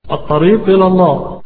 الطريق إلى الله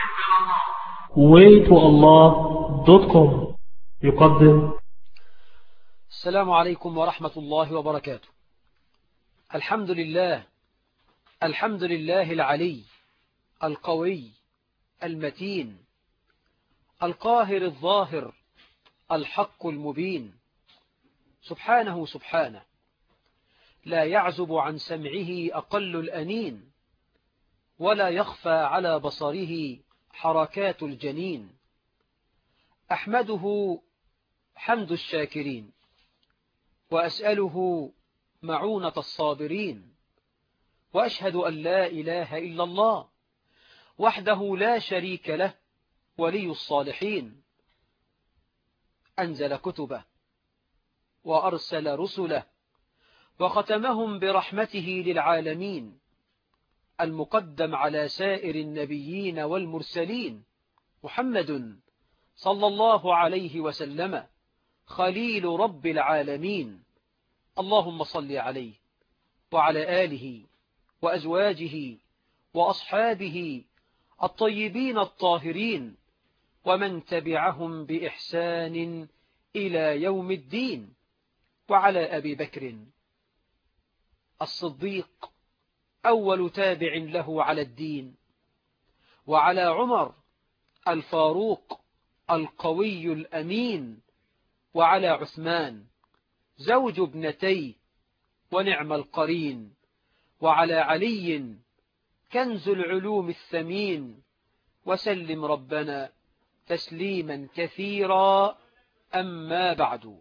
waytoallah.com يقدم السلام عليكم ورحمة الله وبركاته الحمد لله الحمد لله العلي القوي المتين القاهر الظاهر الحق المبين سبحانه سبحانه لا يعزب عن سمعه أقل الأنين ولا يخفى على بصره حركات الجنين أحمده حمد الشاكرين وأسأله معونة الصابرين وأشهد أن لا إله إلا الله وحده لا شريك له ولي الصالحين أنزل كتبه وأرسل رسله وختمهم برحمته للعالمين المقدم على سائر النبيين والمرسلين محمد صلى الله عليه وسلم خليل رب العالمين اللهم صل عليه وعلى آله وأزواجه وأصحابه الطيبين الطاهرين ومن تبعهم بإحسان إلى يوم الدين وعلى أبي بكر الصديق أول تابع له على الدين وعلى عمر الفاروق القوي الأمين وعلى عثمان زوج ابنتي ونعم القرين وعلى علي كنز العلوم الثمين وسلم ربنا تسليما كثيرا أما بعد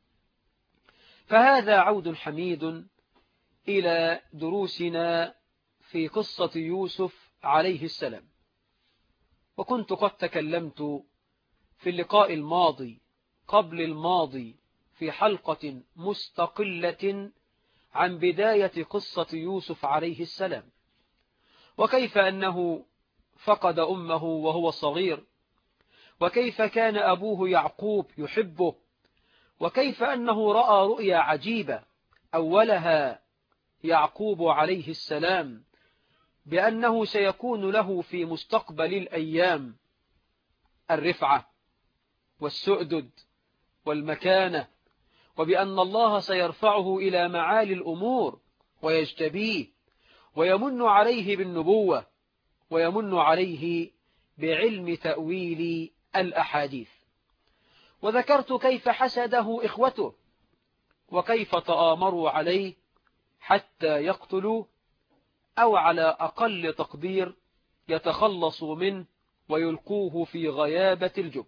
فهذا عود حميد إلى دروسنا في قصة يوسف عليه السلام وكنت قد تكلمت في اللقاء الماضي قبل الماضي في حلقة مستقلة عن بداية قصة يوسف عليه السلام وكيف أنه فقد أمه وهو صغير وكيف كان أبوه يعقوب يحبه وكيف أنه رأى رؤيا عجيبة أولها يعقوب عليه السلام بأنه سيكون له في مستقبل الأيام الرفعة والسؤدد والمكانة وبأن الله سيرفعه إلى معالي الأمور ويجتبيه ويمن عليه بالنبوة ويمن عليه بعلم تأويل الأحاديث وذكرت كيف حسده إخوته وكيف تآمروا عليه حتى يقتلوا أو على أقل تقدير يتخلصوا منه ويلقوه في غيابة الجب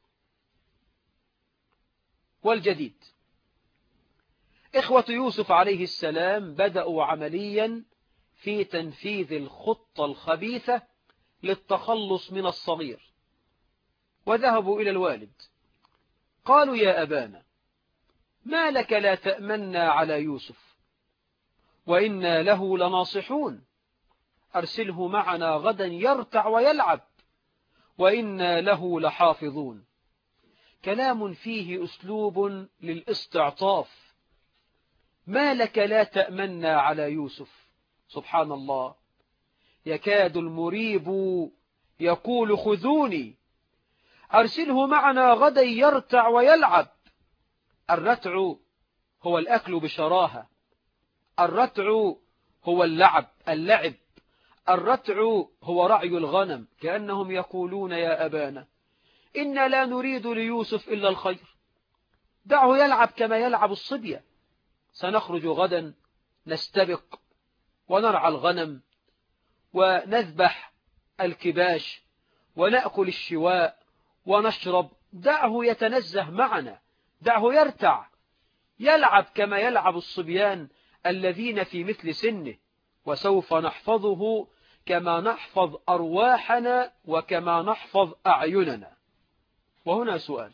والجديد إخوة يوسف عليه السلام بدأوا عمليا في تنفيذ الخطة الخبيثة للتخلص من الصغير وذهبوا إلى الوالد قالوا يا أبانا ما لك لا تأمنا على يوسف وإنا له لناصحون أرسله معنا غدا يرتع ويلعب وإنا له لحافظون كلام فيه أسلوب للاستعطاف ما لك لا تأمنا على يوسف سبحان الله يكاد المريب يقول خذوني أرسله معنا غدا يرتع ويلعب الرتع هو الأكل بشراهة الرتع هو اللعب اللعب الرتع هو رعي الغنم كأنهم يقولون يا أبانا إنا لا نريد ليوسف إلا الخير دعه يلعب كما يلعب الصبية سنخرج غدا نستبق ونرعى الغنم ونذبح الكباش ونأكل الشواء ونشرب دعه يتنزه معنا دعه يرتع يلعب كما يلعب الصبيان الذين في مثل سنه وسوف نحفظه كما نحفظ أرواحنا وكما نحفظ أعيننا وهنا سؤال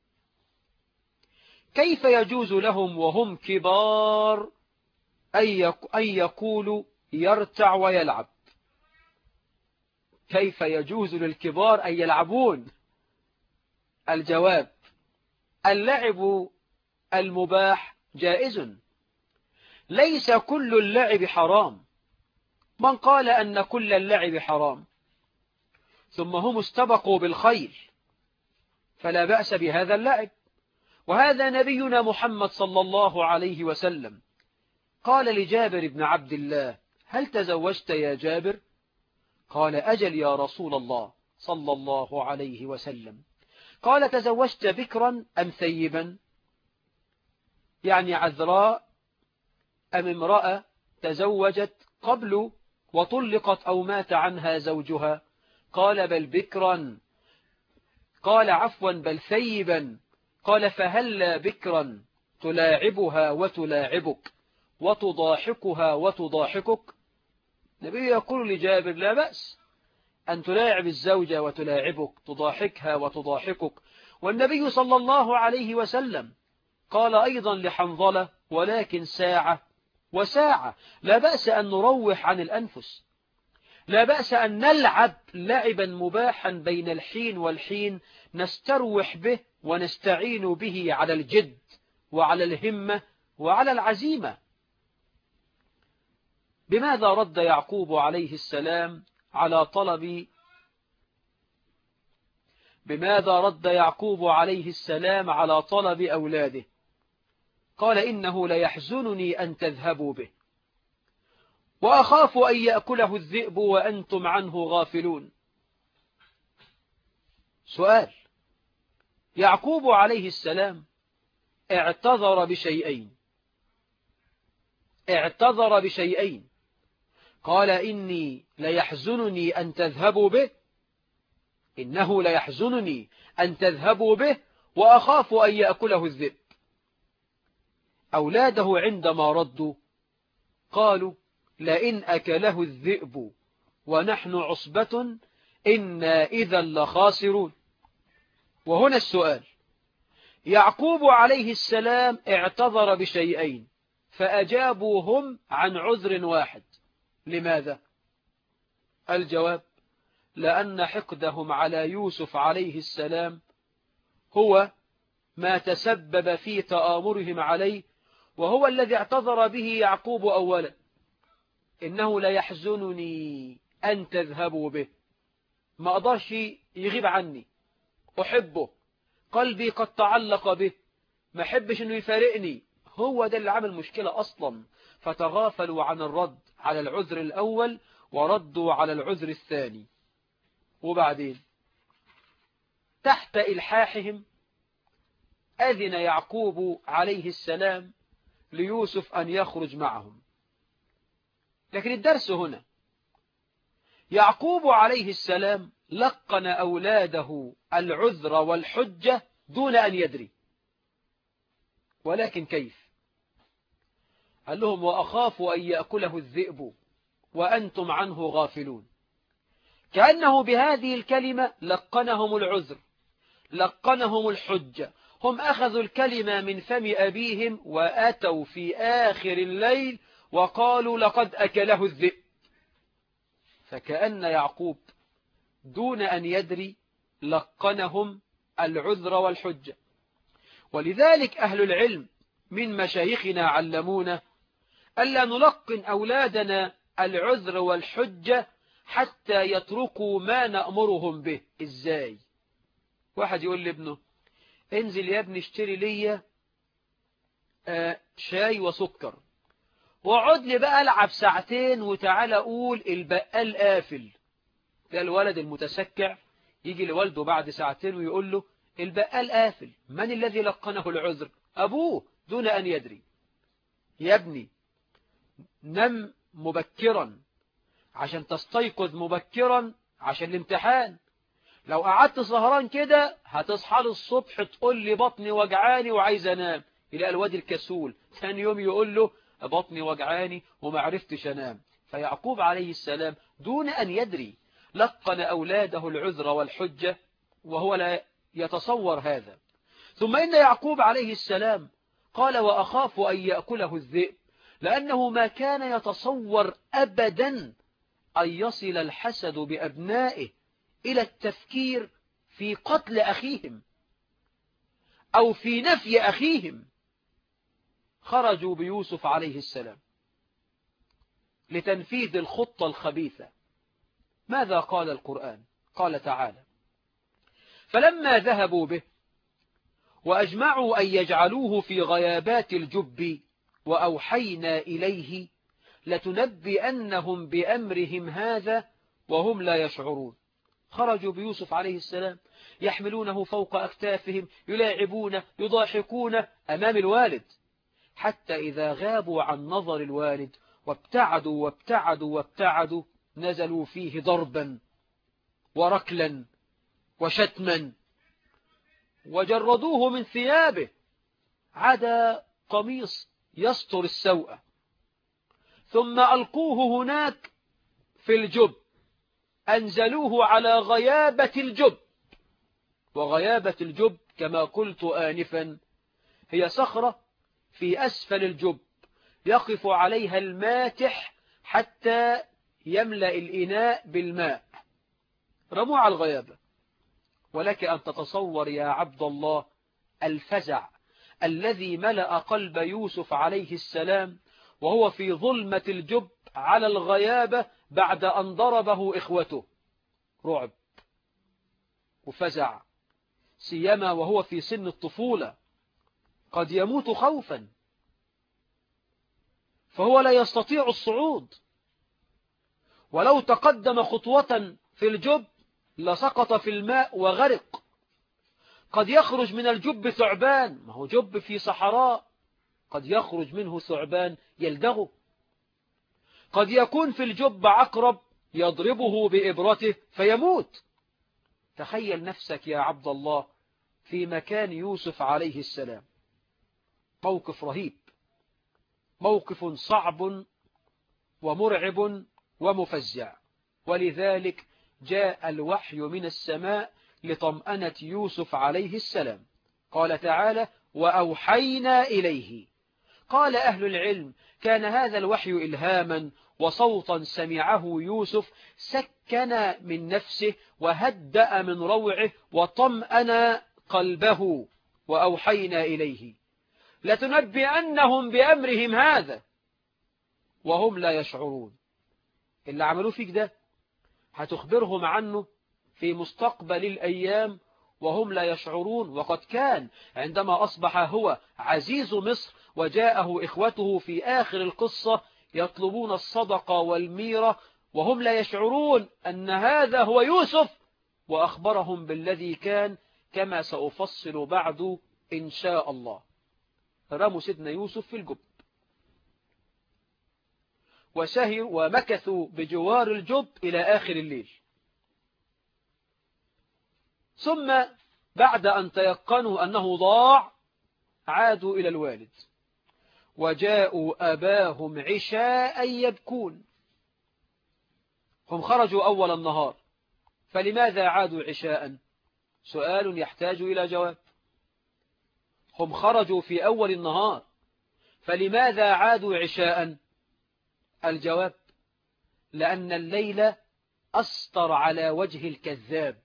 كيف يجوز لهم وهم كبار أن يقولوا يرتع ويلعب كيف يجوز للكبار أن يلعبون الجواب اللعب المباح جائز ليس كل اللعب حرام من قال أن كل اللعب حرام ثم هم استبقوا بالخيل فلا بأس بهذا اللعب وهذا نبينا محمد صلى الله عليه وسلم قال لجابر بن عبد الله هل تزوجت يا جابر قال أجل يا رسول الله صلى الله عليه وسلم قال تزوجت بكرا أم ثيبا يعني عذراء أم امرأة تزوجت قبل وطلقت أو مات عنها زوجها قال بل بكرا قال عفوا بل ثيبا قال فهلا بكرا تلاعبها وتلاعبك وتضاحكها وتضاحكك النبي يقول لجابر لا بأس أن تلاعب الزوجة وتلاعبك تضاحكها وتضاحكك والنبي صلى الله عليه وسلم قال أيضا لحنظلة ولكن ساعة وساعة لا بأس أن نروح عن الأنفس لا بأس أن نلعب لعبا مباحا بين الحين والحين نستروح به ونستعين به على الجد وعلى الهمة وعلى العزيمة بماذا رد يعقوب عليه السلام على طلب بماذا رد يعقوب عليه السلام على طلب أولاده قال إنه ليحزنني أن تذهبوا به وأخاف أن يأكله الذئب وأنتم عنه غافلون سؤال يعقوب عليه السلام اعتذر بشيئين اعتذر بشيئين قال إني ليحزنني أن تذهبوا به إنه ليحزنني أن تذهبوا به وأخاف أن يأكله الذئب أولاده عندما ردوا قالوا لئن أكله الذئب ونحن عصبة إنا إذا لخاسرون وهنا السؤال يعقوب عليه السلام اعتذر بشيئين فأجابوا هم عن عذر واحد لماذا؟ الجواب لأن حقدهم على يوسف عليه السلام هو ما تسبب في تآمرهم عليه وهو الذي اعتذر به يعقوب أولا إنه لا يحزنني أن تذهبوا به ما أقدرش يغيب عني أحبه قلبي قد تعلق به ما أحبش أنه يفارقني هو ده اللي عمل مشكلة أصلا فتغافلوا عن الرد على العذر الأول وردوا على العذر الثاني وبعدين تحت إلحاحهم أذن يعقوب عليه السلام ليوسف أن يخرج معهم لكن الدرس هنا يعقوب عليه السلام لقن أولاده العذر والحجة دون أن يدري ولكن كيف قال لهم وأخاف أن يأكله الذئب وأنتم عنه غافلون كأنه بهذه الكلمة لقنهم العذر لقنهم الحجة هم أخذوا الكلمة من فم أبيهم وأتوا في آخر الليل وقالوا لقد أكله الذئب فكأن يعقوب دون أن يدري لقنهم العذر والحجة ولذلك أهل العلم من مشايخنا علمونا ألا نلقن أولادنا العذر والحجة حتى يتركوا ما نأمرهم به إزاي واحد يقول لابنه انزل يا ابني اشتري لي آه شاي وسكر واقعد لي بقى العب ساعتين وتعالى اقول البقال قافل ده الولد المتسكع يجي لوالده بعد ساعتين ويقول له البقال قافل من الذي لقنه العذر أبوه دون أن يدري يا ابني نم مبكرا عشان تستيقظ مبكرا عشان الامتحان لو قعدت سهران كده هتصحى لي الصبح تقول لي بطني وجعاني وعايز انام يلاقي الواد الكسول ثاني يوم يقول له بطني وجعاني وما عرفتش انام فيعقوب عليه السلام دون ان يدري لقن اولاده العذر والحجة وهو لا يتصور هذا ثم ان يعقوب عليه السلام قال واخاف ان ياكله الذئب لانه ما كان يتصور ابدا ان يصل الحسد بابنائه إلى التفكير في قتل أخيهم أو في نفي أخيهم خرجوا بيوسف عليه السلام لتنفيذ الخطة الخبيثة ماذا قال القرآن قال تعالى فلما ذهبوا به وأجمعوا أن يجعلوه في غيابات الجب وأوحينا إليه لتنبئنهم بأمرهم هذا وهم لا يشعرون خرجوا بيوسف عليه السلام يحملونه فوق أكتافهم يلاعبون يضاحكون أمام الوالد حتى إذا غابوا عن نظر الوالد وابتعدوا وابتعدوا وابتعدوا نزلوا فيه ضربا وركلا وشتما وجردوه من ثيابه عدا قميص يستر السوء ثم ألقوه هناك في الجب أنزلوه على غيابة الجب وغيابة الجب كما قلت آنفا هي صخرة في أسفل الجب يقف عليها الماتح حتى يملأ الإناء بالماء رموا على الغيابة ولك أن تتصور يا عبد الله الفزع الذي ملأ قلب يوسف عليه السلام وهو في ظلمة الجب على الغيابة بعد أن ضربه إخوته رعب وفزع سيما وهو في سن الطفولة قد يموت خوفا فهو لا يستطيع الصعود ولو تقدم خطوة في الجب لسقط في الماء وغرق قد يخرج من الجب ثعبان ما هو جب في صحراء قد يخرج منه ثعبان يلدغه قد يكون في الجب عقرب يضربه بإبرته فيموت تخيل نفسك يا عبد الله في مكان يوسف عليه السلام موقف رهيب موقف صعب ومرعب ومفزع ولذلك جاء الوحي من السماء لطمأنة يوسف عليه السلام قال تعالى وأوحينا إليه قال أهل العلم كان هذا الوحي إلهاما وصوتا سمعه يوسف سكن من نفسه وهدأ من روعه وطمأن قلبه وأوحينا إليه لتنبئنهم بأمرهم هذا وهم لا يشعرون اللي عملوه فيك ده هتخبرهم عنه في مستقبل الأيام وهم لا يشعرون وقد كان عندما أصبح هو عزيز مصر وجاءه إخوته في آخر القصة يطلبون الصدقة والميرة وهم لا يشعرون أن هذا هو يوسف وأخبرهم بالذي كان كما سأفصل بعد إن شاء الله رموا سيدنا يوسف في الجب وسهر ومكثوا بجوار الجب إلى آخر الليل ثم بعد أن تيقنوا أنه ضاع عادوا إلى الوالد وجاءوا أباهم عشاء يبكون هم خرجوا أول النهار فلماذا عادوا عشاء سؤال يحتاج إلى جواب هم خرجوا في أول النهار فلماذا عادوا عشاء الجواب لأن الليل أسطر على وجه الكذاب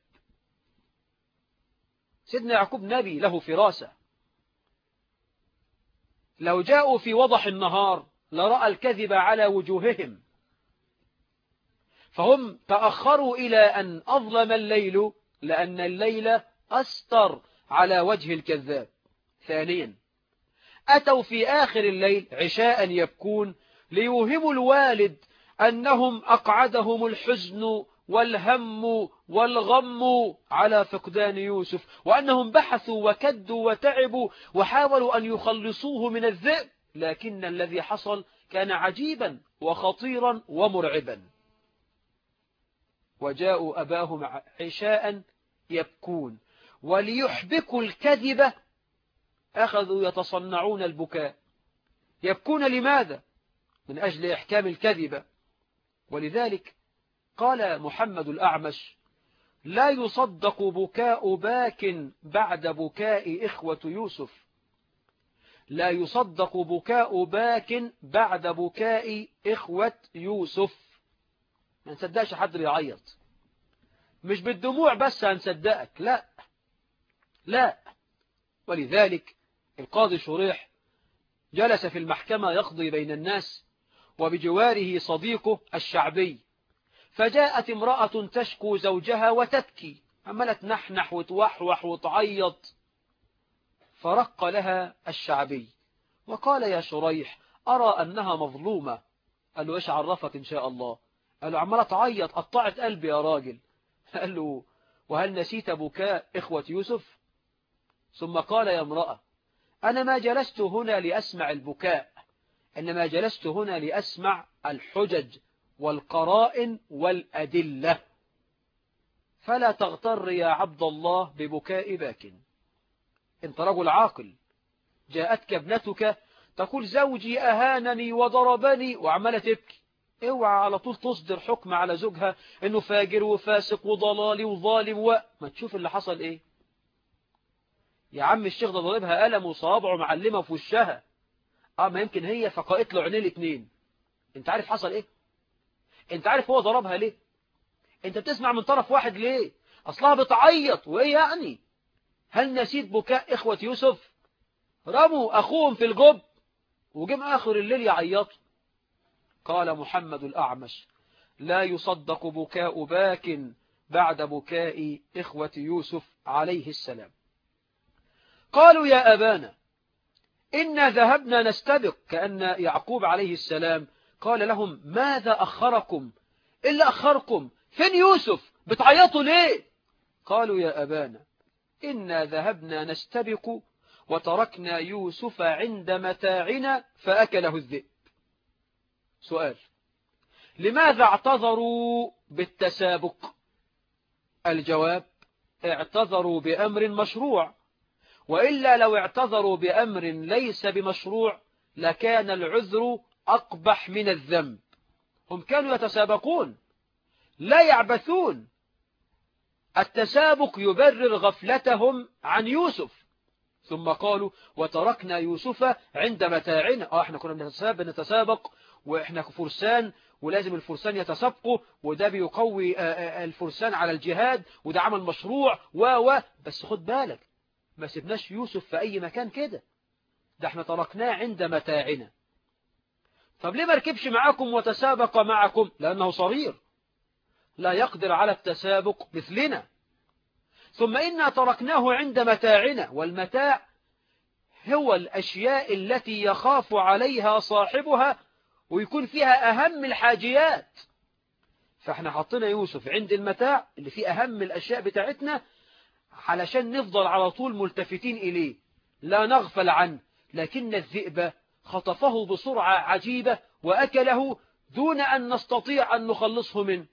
سيدنا يعقوب نبي له فراسة لو جاءوا في وضح النهار لرأى الكذب على وجوههم فهم تأخروا إلى أن أظلم الليل لأن الليل أستر على وجه الكذاب ثانيا أتوا في آخر الليل عشاء يبكون ليوهموا الوالد أنهم أقعدهم الحزن والهم والغم على فقدان يوسف وأنهم بحثوا وكدوا وتعبوا وحاولوا أن يخلصوه من الذئب لكن الذي حصل كان عجيبا وخطيرا ومرعبا وجاءوا أباهم عشاء يبكون وليحبكوا الكذبة أخذوا يتصنعون البكاء يبكون لماذا؟ من أجل إحكام الكذبة ولذلك قال محمد الأعمش لا يصدق بكاء باك بعد بكاء إخوة يوسف لا يصدق بكاء باك بعد بكاء إخوة يوسف ما نصدقش حد يعيط مش بالدموع بس هنصدقك لا لا ولذلك القاضي شريح جلس في المحكمة يقضي بين الناس وبجواره صديقه الشعبي فجاءت امرأة تشكو زوجها وتبكي عمالة تنحنح وتوحوح وتعيط فرق لها الشعبي وقال يا شريح أرى أنها مظلومة قال له إيش عرفك إن شاء الله قال له عمالة تعيط قطعت قلبي يا راجل قال له وهل نسيت بكاء إخوة يوسف ثم قال يا امرأة أنا ما جلست هنا لأسمع البكاء إنما جلست هنا لأسمع الحجج والقرائن والأدلة فلا تغتر يا عبد الله ببكاء باك انت رجل عاقل جاءتك ابنتك تقول زوجي أهانني وضربني وعمالة تبكي اوعى على طول تصدر حكم على زوجها انه فاجر وفاسق وضلالي وظالم وما تشوف اللي حصل ايه يا عم الشيخ ده ضربها قلم وصابعه معلمه في وشها اه ما يمكن هي فقائت له عينين الاثنين انت عارف حصل ايه انت عارف هو ضربها ليه انت بتسمع من طرف واحد ليه اصلها بتعيط وايه يعني هل نسيت بكاء اخوة يوسف رموا اخوهم في الجب وجم اخر الليل يعيطوا قال محمد الاعمش لا يصدق بكاء باك بعد بكاء إخوة يوسف عليه السلام قالوا يا أبانا إنا ذهبنا نستبق كأن يعقوب عليه السلام قال لهم ماذا أخركم إلا أخركم فين يوسف بتعيطوا ليه قالوا يا أبانا إنا ذهبنا نستبق وتركنا يوسف عند متاعنا فأكله الذئب سؤال لماذا اعتذروا بالتسابق الجواب اعتذروا بأمر مشروع وإلا لو اعتذروا بأمر ليس بمشروع لكان العذر أقبح من الذنب هم كانوا يتسابقون لا يعبثون التسابق يبرر غفلتهم عن يوسف ثم قالوا وتركنا يوسف عند متاعنا اه احنا كنا بنتسابق واحنا فرسان ولازم الفرسان يتسابقوا وده بيقوي الفرسان على الجهاد وده عمل مشروع و و بس خد بالك ما سبناش يوسف في أي مكان كده ده احنا تركناه عند متاعنا طب ليه ما ركبش معاكم وتسابق معكم لأنه صغير لا يقدر على التسابق مثلنا ثم إنا تركناه عند متاعنا والمتاع هو الأشياء التي يخاف عليها صاحبها ويكون فيها أهم الحاجيات فاحنا حطينا يوسف عند المتاع اللي فيه أهم الأشياء بتاعتنا علشان نفضل على طول ملتفتين إليه لا نغفل عنه لكن الذئب خطفه بسرعة عجيبة وأكله دون أن نستطيع أن نخلصه منه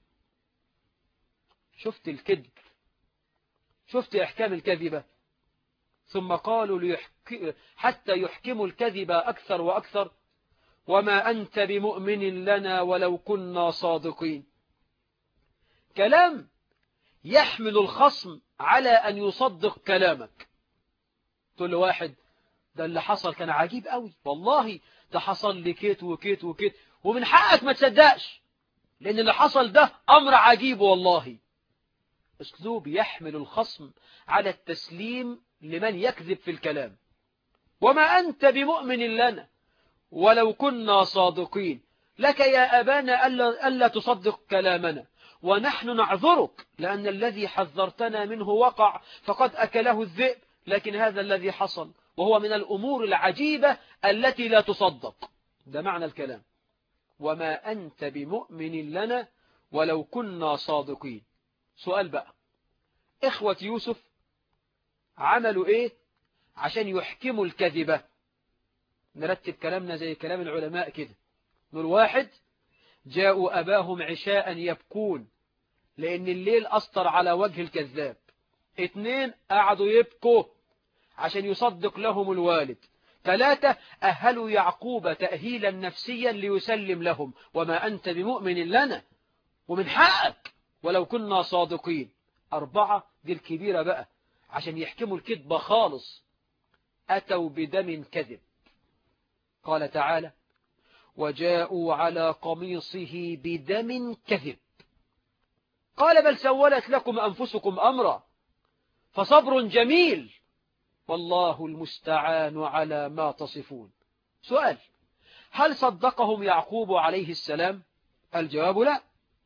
شفت الكذب شفت إحكام الكذبة ثم قالوا ليحك... حتى يحكموا الكذب أكثر وأكثر وما أنت بمؤمن لنا ولو كنا صادقين كلام يحمل الخصم على أن يصدق كلامك تقول له واحد ده اللي حصل كان عجيب قوي والله ده حصل لي كيت وكيت وكيت ومن حقك ما تصدقش لأن اللي حصل ده أمر عجيب والله أسلوب يحمل الخصم على التسليم لمن يكذب في الكلام وما أنت بمؤمن لنا ولو كنا صادقين لك يا أبانا ألا, ألا تصدق كلامنا ونحن نعذرك لأن الذي حذرتنا منه وقع فقد أكله الذئب لكن هذا الذي حصل وهو من الأمور العجيبة التي لا تصدق ده معنى الكلام وما أنت بمؤمن لنا ولو كنا صادقين سؤال بقى إخوة يوسف عملوا إيه عشان يحكموا الكذبة نرتب كلامنا زي كلام العلماء كده نقول واحد جاءوا أباهم عشاء يبكون لأن الليل أسطر على وجه الكذاب اثنين قعدوا يبكوا عشان يصدق لهم الوالد ثلاثة أهلوا يعقوب تأهيلا نفسيا ليسلم لهم وما أنت بمؤمن لنا ومن حقك ولو كنا صادقين أربعة دي الكبيرة بقى عشان يحكموا الكذبة خالص أتوا بدم كذب قال تعالى وجاءوا على قميصه بدم كذب قال بل سولت لكم أنفسكم أمرا فصبر جميل والله المستعان على ما تصفون سؤال هل صدقهم يعقوب عليه السلام الجواب لا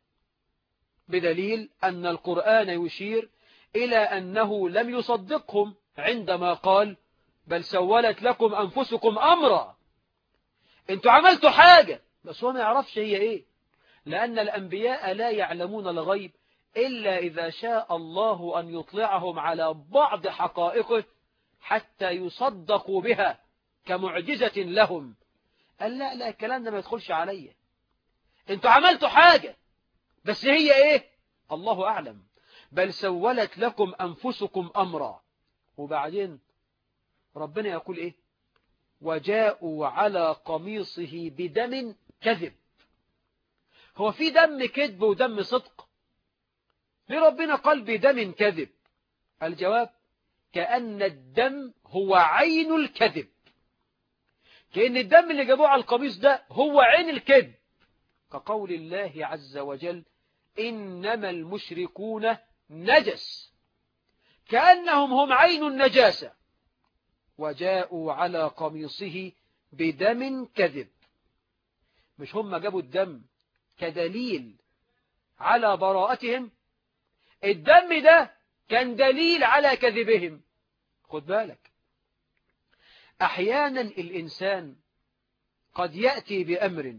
بدليل أن القرآن يشير إلى أنه لم يصدقهم عندما قال بل سولت لكم أنفسكم أمرا انتوا عملتوا حاجة بس هو ما يعرفش هي ايه لأن الأنبياء لا يعلمون الغيب إلا إذا شاء الله أن يطلعهم على بعض حقائقه حتى يصدقوا بها كمعجزة لهم قال لا لا الكلام ده ما يدخلش عليا انتوا عملتوا حاجة بس هي ايه الله أعلم بل سولت لكم أنفسكم أمرا وبعدين ربنا يقول ايه وجاءوا على قميصه بدم كذب هو في دم كذب ودم صدق ليه ربنا قال بدم كذب الجواب كأن الدم هو عين الكذب كأن الدم اللي جابوه على القميص ده هو عين الكذب كقول الله عز وجل إنما المشركون نجس كأنهم هم عين النجاسة وجاءوا على قميصه بدم كذب مش هم جابوا الدم كدليل على براءتهم الدم ده كان دليل على كذبهم خد بالك أحيانا الإنسان قد يأتي بأمر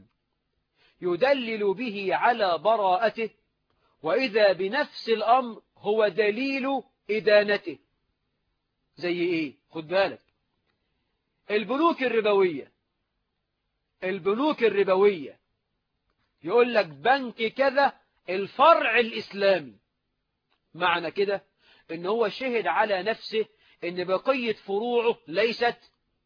يدلل به على براءته وإذا بنفس الأمر هو دليل إدانته زي إيه خد بالك البنوك الربوية البنوك الربوية يقول لك بنك كذا الفرع الإسلامي معنى كده ان هو شهد على نفسه ان بقية فروعه ليست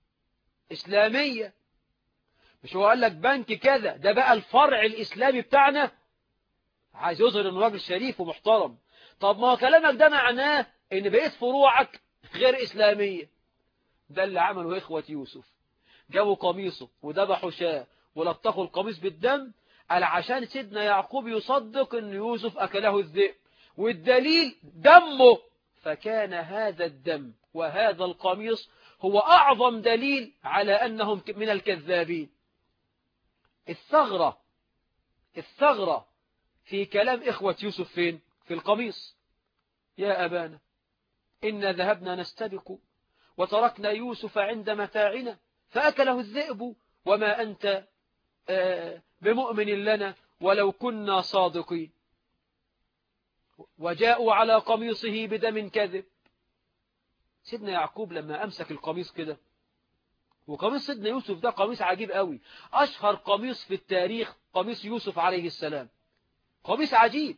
إسلامية مش هو قال لك بنك كذا ده بقى الفرع الإسلامي بتاعنا عايز يظهر انه راجل شريف ومحترم طب ما هو كلامك ده معناه ان بقيت فروعك غير إسلامية ده اللي عمله إخوة يوسف جابوا قميصه وذبحوا شاه ولطخوا القميص بالدم قال عشان سيدنا يعقوب يصدق ان يوسف أكله الذئب والدليل دمه فكان هذا الدم وهذا القميص هو أعظم دليل على أنهم من الكذابين الثغرة الثغرة في كلام إخوة يوسف فين في القميص يا أبانا إنا ذهبنا نستبق وتركنا يوسف عند متاعنا فأكله الذئب وما أنت بمؤمن لنا ولو كنا صادقين وجاءوا على قميصه بدم كذب سيدنا يعقوب لما أمسك القميص كده وقميص سيدنا يوسف ده قميص عجيب قوي أشهر قميص في التاريخ قميص يوسف عليه السلام قميص عجيب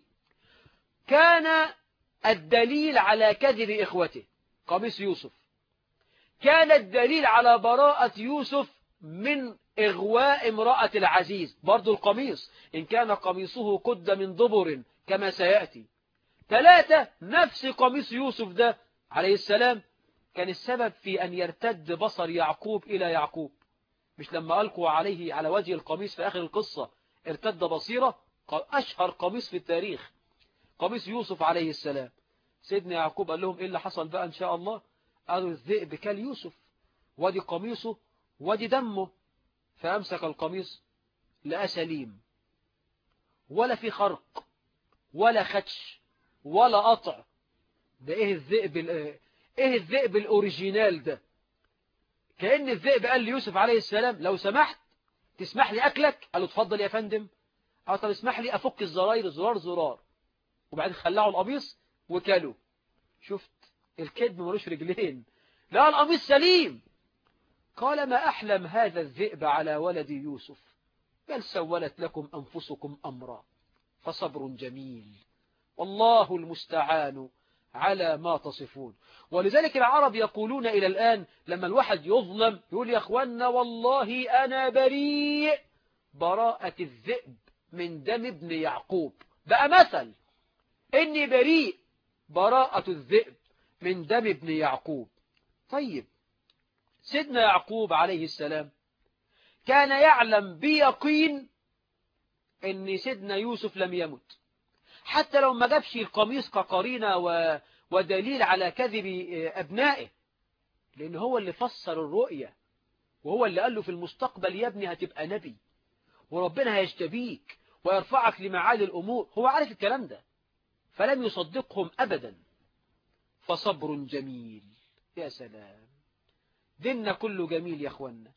كان الدليل على كذب إخوته قميص يوسف كان الدليل على براءة يوسف من إغواء امرأة العزيز برضو القميص إن كان قميصه قد من ضبر كما سيأتي ثلاثة نفس قميص يوسف ده عليه السلام كان السبب في أن يرتد بصر يعقوب إلى يعقوب مش لما ألقوا عليه على وجه القميص في آخر القصة ارتد بصيرة أشهر قميص في التاريخ قميص يوسف عليه السلام سيدنا يعقوب قال لهم إيه اللي حصل بقى إن شاء الله قالوا الذئب كل يوسف ودي قميصه ودي دمه فأمسك القميص لقى سليم ولا في خرق ولا خدش ولا قطع ده ايه الذئب ايه الذئب الاوريجينال ده كأن الذئب قال ليوسف عليه السلام لو سمحت تسمح لي أكلك قال له اتفضل يا فندم قال طب اسمح لي أفك الزراير زرار زرار وبعدين خلعوا القميص وكلوا شفت الكذب ملوش رجلين لا القميص سليم قال ما أحلم هذا الذئب على ولد يوسف بل سولت لكم أنفسكم أمرا فصبر جميل والله المستعان على ما تصفون ولذلك العرب يقولون إلى الآن لما الواحد يظلم يقول يا أخوانا والله أنا بريء براءة الذئب من دم ابن يعقوب بقى مثل إني بريء براءة الذئب من دم ابن يعقوب طيب سيدنا يعقوب عليه السلام كان يعلم بيقين ان سيدنا يوسف لم يمت حتى لو ما جابش القميص كقرينة و... ودليل على كذب أبنائه لأن هو اللي فسر الرؤية وهو اللي قال له في المستقبل يا ابني هتبقى نبي وربنا هيجتبيك ويرفعك لمعالي الأمور هو عارف الكلام ده فلم يصدقهم أبدا فصبر جميل يا سلام ديننا كله جميل يا أخوانا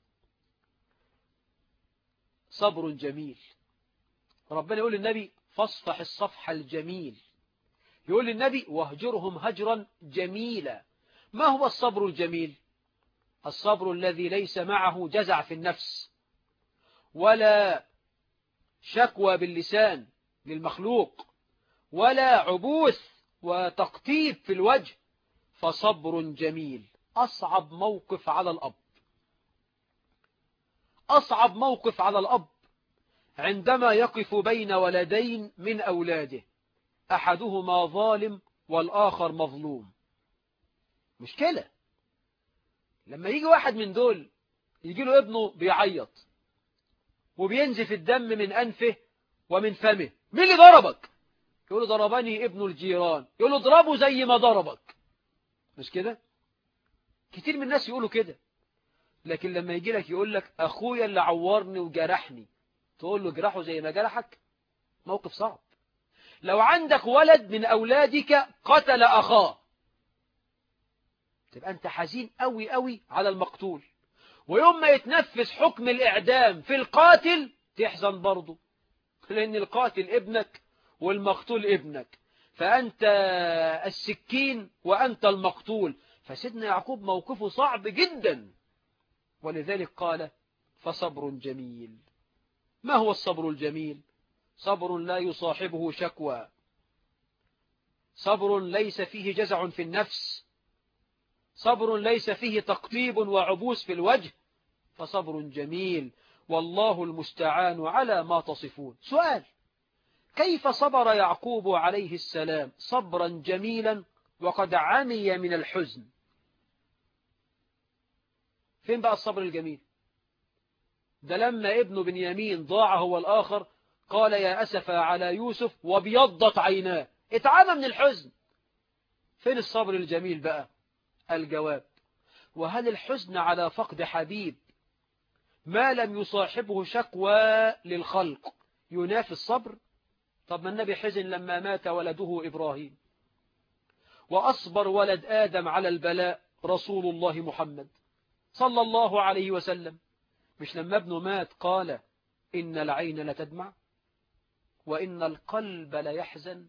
صبر جميل ربنا يقول للنبي فاصفح الصفح الجميل يقول للنبي واهجرهم هجرا جميلا ما هو الصبر الجميل الصبر الذي ليس معه جزع في النفس ولا شكوى باللسان للمخلوق ولا عبوث وتقطيب في الوجه فصبر جميل أصعب موقف على الأب أصعب موقف على الأب عندما يقف بين ولدين من أولاده أحدهما ظالم والآخر مظلوم مشكلة لما يجي واحد من دول يجي له ابنه بيعيط وبينزف الدم من أنفه ومن فمه مين اللي ضربك يقول له ضربني ابن الجيران يقول له اضربه زي ما ضربك مش كده كتير من الناس يقولوا كده لكن لما يجي لك يقول لك أخويا اللي عورني وجرحني تقول له جرحه زي ما جرحك موقف صعب لو عندك ولد من أولادك قتل أخاه تبقى أنت حزين قوي قوي على المقتول ويوم ما يتنفذ حكم الإعدام في القاتل تحزن برضه لأن القاتل ابنك والمقتول ابنك فأنت السكين وأنت المقتول فسيدنا يعقوب موقفه صعب جدا ولذلك قال فصبر جميل ما هو الصبر الجميل صبر لا يصاحبه شكوى صبر ليس فيه جزع في النفس صبر ليس فيه تقطيب وعبوس في الوجه فصبر جميل والله المستعان على ما تصفون سؤال كيف صبر يعقوب عليه السلام صبرا جميلا وقد عمي من الحزن فين بقى الصبر الجميل ده لما ابن بنيامين ضاع هو الآخر قال يا أسف على يوسف وابيضت عيناه اتعامى من الحزن فين الصبر الجميل بقى الجواب وهل الحزن على فقد حبيب ما لم يصاحبه شكوى للخلق ينافي الصبر طب ما النبي حزن لما مات ولده إبراهيم وأصبر ولد آدم على البلاء رسول الله محمد صلى الله عليه وسلم مش لما ابنه مات قال إن العين لتدمع وإن القلب ليحزن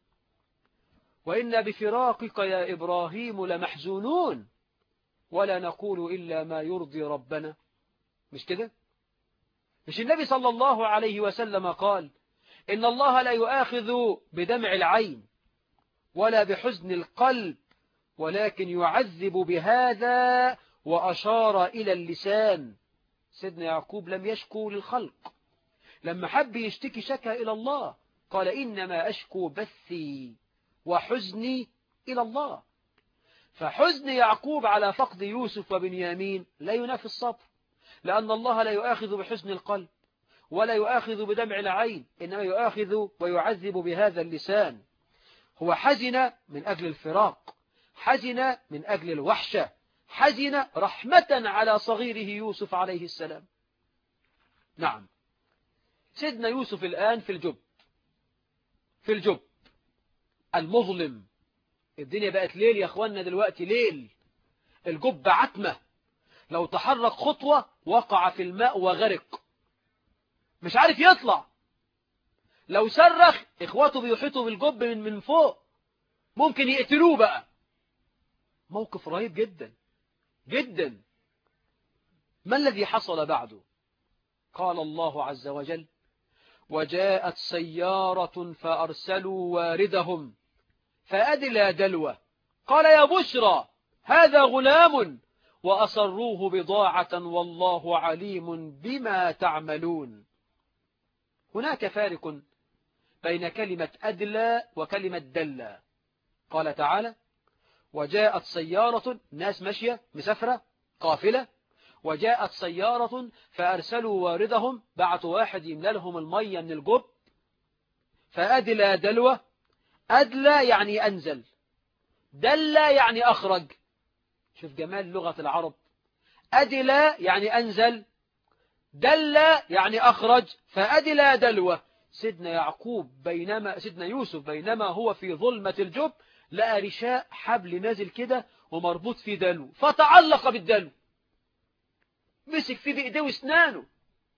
وإن بفراقك يا إبراهيم لمحزونون ولا نقول إلا ما يرضي ربنا مش كده مش النبي صلى الله عليه وسلم قال إن الله لا يؤاخذ بدمع العين ولا بحزن القلب ولكن يعذب بهذا وأشار إلى اللسان سيدنا يعقوب لم يشكو للخلق لما حب يشتكي شكى إلى الله قال إنما أشكو بثي وحزني إلى الله فحزن يعقوب على فقد يوسف وبنيامين لا ينافي الصبر لأن الله لا يؤاخذ بحزن القلب ولا يؤاخذ بدمع العين إنما يؤاخذ ويعذب بهذا اللسان هو حزن من أجل الفراق حزن من أجل الوحشة حزن رحمة على صغيره يوسف عليه السلام نعم سيدنا يوسف الآن في الجب في الجب المظلم الدنيا بقت ليل يا أخوانا دلوقتي ليل الجب عتمة لو تحرك خطوة وقع في الماء وغرق مش عارف يطلع لو صرخ إخواته بيحيطوا بالجب من من فوق ممكن يقتلوه بقى موقف رهيب جدا جدا ما الذي حصل بعده قال الله عز وجل وجاءت سيارة فأرسلوا واردهم فأدلى دلوة قال يا بشرى هذا غلام وأصروه بضاعة والله عليم بما تعملون هناك فارق بين كلمة أدلى وكلمة دلى قال تعالى وجاءت سيارة ناس ماشية مسافرة قافلة وجاءت سيارة فأرسلوا واردهم بعتوا واحد يملى لهم المية من الجب فأدلى دلوة أدلى يعني أنزل دلى يعني أخرج شوف جمال لغة العرب أدل يعني أنزل دل يعني أخرج فأدل دلوة سيدنا يعقوب بينما سيدنا يوسف بينما هو في ظلمة الجب لقى رشاء حبل نازل كده ومربوط في دلو فتعلق بالدلو مسك فيه بإيديه واسنانه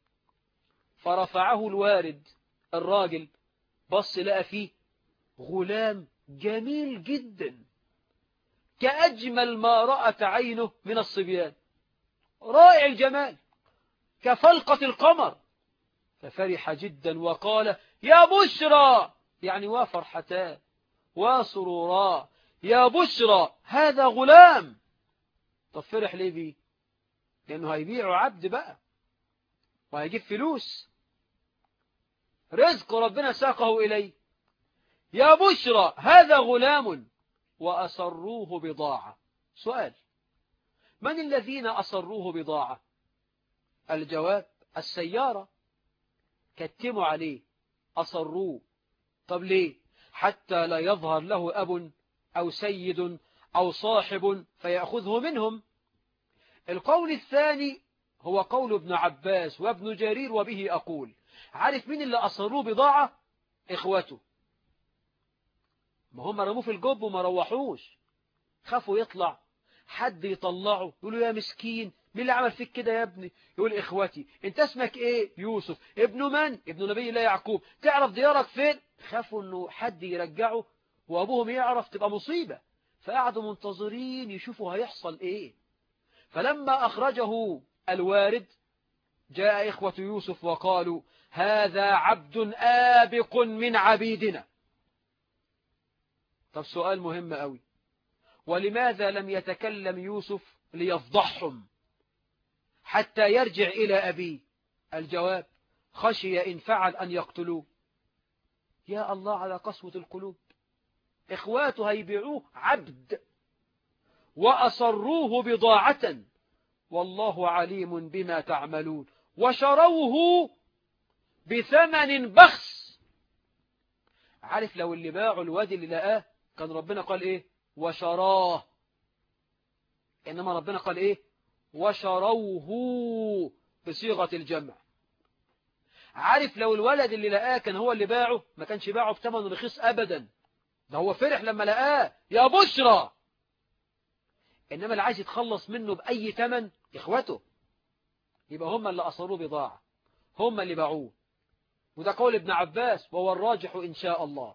فرفعه الوارد الراجل بص لقى فيه غلام جميل جدا كأجمل ما رأت عينه من الصبيان رائع الجمال كفلقة القمر ففرح جدا وقال يا بشرى يعني وفرحتان وسرورا يا بشرى هذا غلام طب فرح ليه بيه لأنه هيبيعه عبد بقى وهيجيب فلوس رزق ربنا ساقه إليه يا بشرى هذا غلام وأسروه بضاعة سؤال من الذين أسروه بضاعة الجواب السيارة كتموا عليه أصروه طب ليه حتى لا يظهر له أب أو سيد أو صاحب فيأخذه منهم القول الثاني هو قول ابن عباس وابن جرير وبه أقول عارف مين اللي أصروه بضاعة إخوته ما هم رموه في الجب وما روحوش خافوا يطلع حد يطلعه يقولوا يا مسكين مين اللي عمل فيك كده يا ابني يقول إخوتي انت اسمك ايه يوسف ابن من ابن نبي الله يعقوب تعرف ديارك فين خافوا انه حد يرجعه وابوهم يعرف تبقى مصيبة فقعدوا منتظرين يشوفوا هيحصل ايه فلما أخرجه الوارد جاء إخوة يوسف وقالوا هذا عبد آبق من عبيدنا طب سؤال مهم قوي ولماذا لم يتكلم يوسف ليفضحهم حتى يرجع إلى أبيه الجواب خشي إن فعل أن يقتلوه يا الله على قسوة القلوب إخواته هيبيعوه عبد وأصروه بضاعة والله عليم بما تعملون وشروه بثمن بخس عارف لو اللي باعوا الوادي اللي لقاه كان ربنا قال ايه وشراه انما ربنا قال ايه وشروه بصيغة الجمع عارف لو الولد اللي لقاه كان هو اللي باعه ما كانش باعه بثمن رخيص ابدا ده هو فرح لما لقاه يا بشرى إنما اللي عايز يتخلص منه بأي ثمن إخوته يبقى هم اللي أصروه بضاعة هم اللي باعوه وده قول ابن عباس وهو الراجح إن شاء الله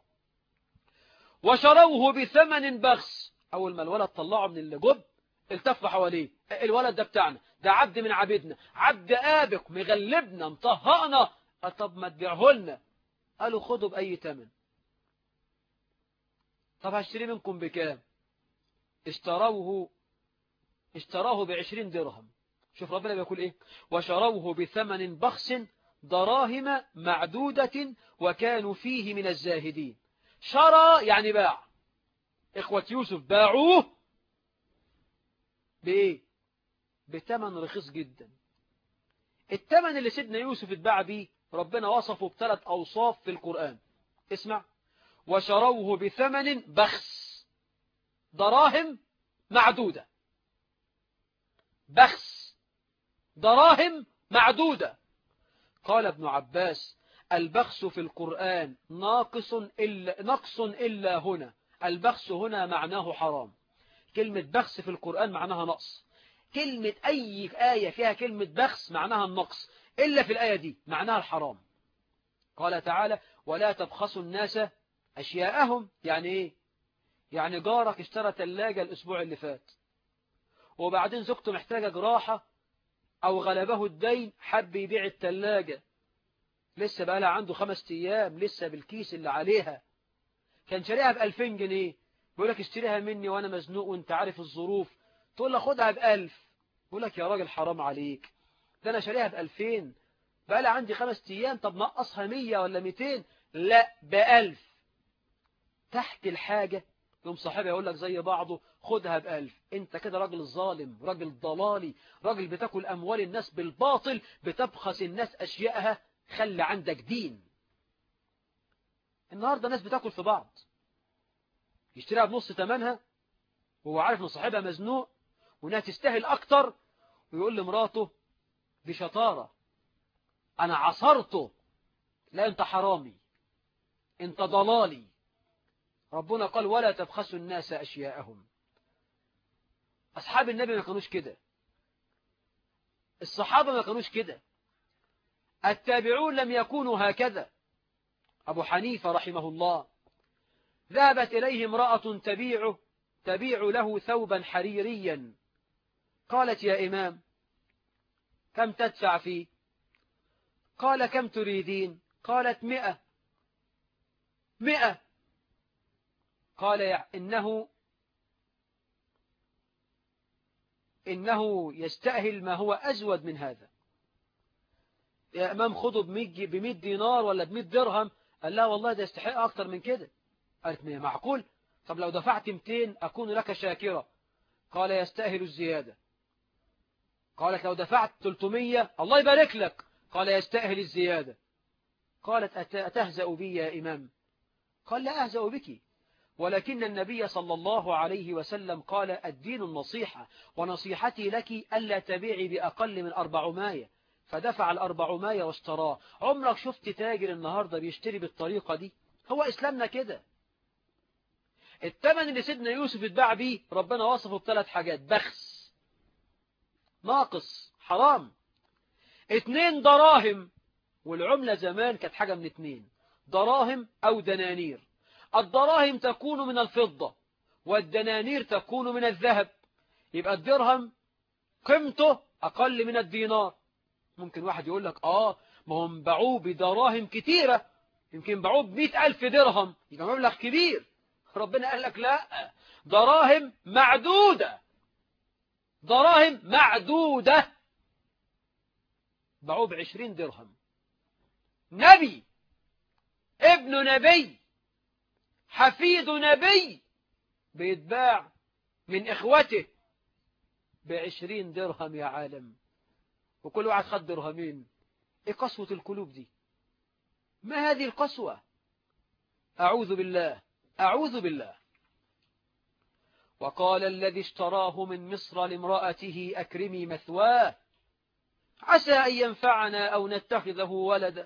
وشروه بثمن بخس أول ما الولد طلعه من اللجب التف حواليه الولد ده بتاعنا ده عبد من عبيدنا عبد آبق مغلبنا مطهقنا طب ما تبيعه لنا قالوا خدوا بأي ثمن طب هشتري منكم بكام اشتروه اشتراه بعشرين درهم شوف ربنا بيقول ايه وشروه بثمن بخس دراهم معدودة وكانوا فيه من الزاهدين شرى يعني باع إخوة يوسف باعوه بإيه بثمن رخيص جدا الثمن اللي سيدنا يوسف اتباع بيه ربنا وصفه بثلاث أوصاف في القرآن اسمع وشروه بثمن بخس دراهم معدودة بخس دراهم معدودة قال ابن عباس البخس في القرآن ناقص إلا, نقص إلا هنا البخس هنا معناه حرام كلمة بخس في القرآن معناها نقص كلمة أي آية فيها كلمة بخس معناها النقص إلا في الآية دي معناها الحرام قال تعالى ولا تبخسوا الناس أشياءهم يعني إيه يعني جارك اشترى ثلاجة الأسبوع اللي فات وبعدين زوجته محتاجة جراحة أو غلبه الدين حب يبيع الثلاجة لسه بقى لها عنده خمس أيام لسه بالكيس اللي عليها كان شاريها بألفين جنيه بيقول لك اشتريها مني وأنا مزنوق وانت عارف الظروف تقول له خدها بألف يقول لك يا راجل حرام عليك ده أنا شاريها بألفين بقى لها عندي خمس أيام طب نقصها مية ولا ميتين لا بألف تحت الحاجة يوم صاحبها يقول لك زي بعضه خدها بألف انت كده راجل ظالم راجل ضلالي راجل بتاكل أموال الناس بالباطل بتبخس الناس أشياءها خلي عندك دين النهاردة الناس بتاكل في بعض يشتريها بنص ثمنها وهو عارف ان صاحبها مزنوق وانها تستاهل اكتر ويقول لمراته بشطارة أنا عصرته لا أنت حرامي أنت ضلالي ربنا قال ولا تبخسوا الناس أشياءهم أصحاب النبي ما كانوش كده الصحابة ما كانوش كده التابعون لم يكونوا هكذا أبو حنيفة رحمه الله ذهبت إليه امرأة تبيعه تبيع له ثوبا حريريا قالت يا إمام كم تدفع فيه قال كم تريدين قالت مئة مئة قال إنه إنه يستأهل ما هو أزود من هذا يا إمام خذوا بمئة دينار ولا بمئة درهم قال لا والله ده يستحق أكتر من كده قالت مئة معقول طب لو دفعت 200 أكون لك شاكرة قال يستأهل الزيادة قالت لو دفعت 300 الله يبارك لك قال يستأهل الزيادة قالت أتهزأ بي يا إمام قال لا أهزأ بك ولكن النبي صلى الله عليه وسلم قال الدين النصيحة ونصيحتي لك ألا تبيعي بأقل من أربعماية فدفع الأربعماية واشتراه عمرك شفت تاجر النهاردة بيشتري بالطريقة دي هو إسلامنا كده الثمن اللي سيدنا يوسف اتباع بيه ربنا وصفه بثلاث حاجات بخس ناقص حرام اتنين دراهم والعملة زمان كانت حاجة من اتنين دراهم أو دنانير الدراهم تكون من الفضة والدنانير تكون من الذهب يبقى الدرهم قيمته أقل من الدينار ممكن واحد يقول لك آه ما هم باعوه بدراهم كتيرة يمكن باعوه بمئة ألف درهم يبقى مبلغ كبير ربنا قال لك لا دراهم معدودة دراهم معدودة باعوه بعشرين درهم نبي ابن نبي حفيد نبي بيتباع من إخوته بعشرين درهم يا عالم وكل واحد خد درهمين ايه قسوة القلوب دي ما هذه القسوة أعوذ بالله أعوذ بالله وقال الذي اشتراه من مصر لامرأته أكرمي مثواه عسى أن ينفعنا أو نتخذه ولدا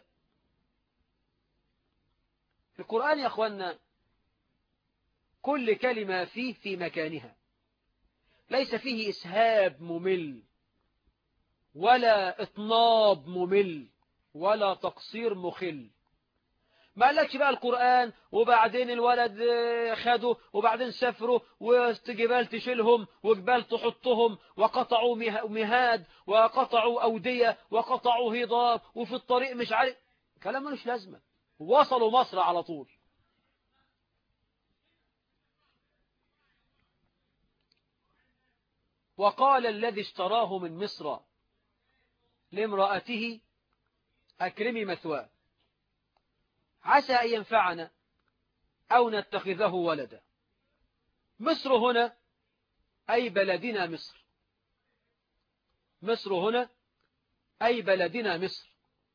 في القرآن يا أخوانا كل كلمة فيه في مكانها ليس فيه إسهاب ممل ولا إطناب ممل ولا تقصير مخل ما قالكش بقى القرآن وبعدين الولد خده وبعدين سافروا وجبال تشيلهم وجبال تحطهم وقطعوا مهاد وقطعوا أودية وقطعوا هضاب وفي الطريق مش عارف كلام ملوش لازمة وصلوا مصر على طول وقال الذي اشتراه من مصر لامرأته أكرمي مثواه عسى أن ينفعنا أو نتخذه ولدا مصر هنا أي بلدنا مصر مصر هنا أي بلدنا مصر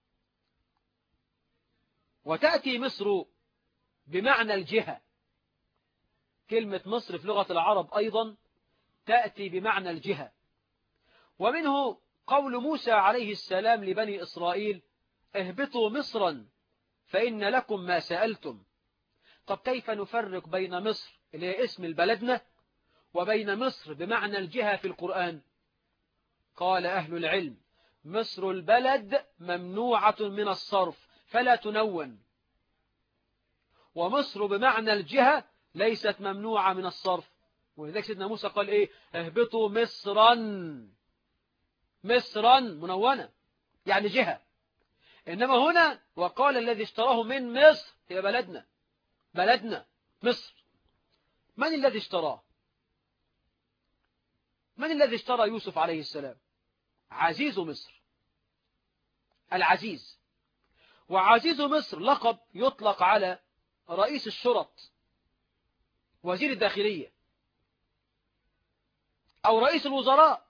وتأتي مصر بمعنى الجهة كلمة مصر في لغة العرب أيضا تأتي بمعنى الجهة ومنه قول موسى عليه السلام لبني إسرائيل اهبطوا مصرا فإن لكم ما سألتم طب كيف نفرق بين مصر اللي هي اسم البلدنا وبين مصر بمعنى الجهة في القرآن قال أهل العلم مصر البلد ممنوعة من الصرف فلا تنون ومصر بمعنى الجهة ليست ممنوعة من الصرف ولذلك سيدنا موسى قال ايه اهبطوا مصرا مصرا منونة يعني جهة إنما هنا وقال الذي اشتراه من مصر هي بلدنا بلدنا مصر من الذي اشتراه من الذي اشترى يوسف عليه السلام عزيز مصر العزيز وعزيز مصر لقب يطلق على رئيس الشرط وزير الداخلية أو رئيس الوزراء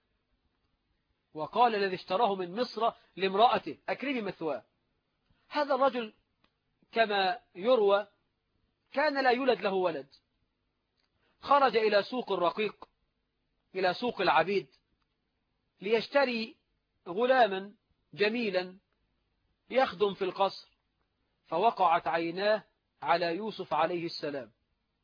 وقال الذي اشتراه من مصر لامرأته أكرمي مثواه هذا الرجل كما يروى كان لا يولد له ولد خرج إلى سوق الرقيق إلى سوق العبيد ليشتري غلاما جميلا يخدم في القصر فوقعت عيناه على يوسف عليه السلام